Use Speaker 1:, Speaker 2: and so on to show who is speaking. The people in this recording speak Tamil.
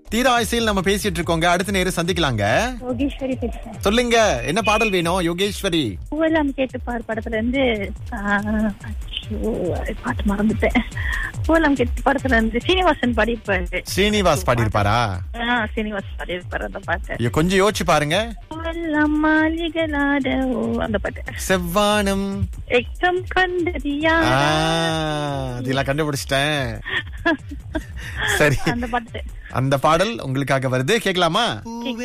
Speaker 1: தீர ஆசையில் நம்ம பேசிட்டு இருக்கோங்க அடுத்த நேரம் சந்திக்கலாங்க
Speaker 2: யோகேஸ்வரி பேசுறேன்
Speaker 1: சொல்லுங்க என்ன பாடல் வேணும் யோகேஸ்வரி
Speaker 2: பூவெல்லாம் கேட்டு பார் படத்துல இருந்து ஆஹ், அச்சோ, பாட்டு மறந்துட்டேன் பூவெல்லாம் கேட்டு படத்துல இருந்து சீனிவாசன் பாடியிருப்பாரு
Speaker 1: ஸ்ரீனிவாஸ் பாடியிருப்பாரா
Speaker 2: ஆஹ், சீனிவாசன் பாடியிருப்பாரு அந்த பாட்டு
Speaker 1: ஐயோ, கொஞ்சம் யோசிச்சு பாருங்க
Speaker 2: பூவெல்லாம் மாளிகளாட ஓ அந்த பாட்டு
Speaker 1: செவ்வானம்
Speaker 2: எக்கம் கண்டது
Speaker 1: ஆ,
Speaker 2: யார்
Speaker 1: அதெல்லாம் கண்டுபிடிச்சிட்டேன் சரி
Speaker 2: அந்த பாட்டு
Speaker 1: அந்த பாடல் உங்களுக்காக வருது கேட்கலாமா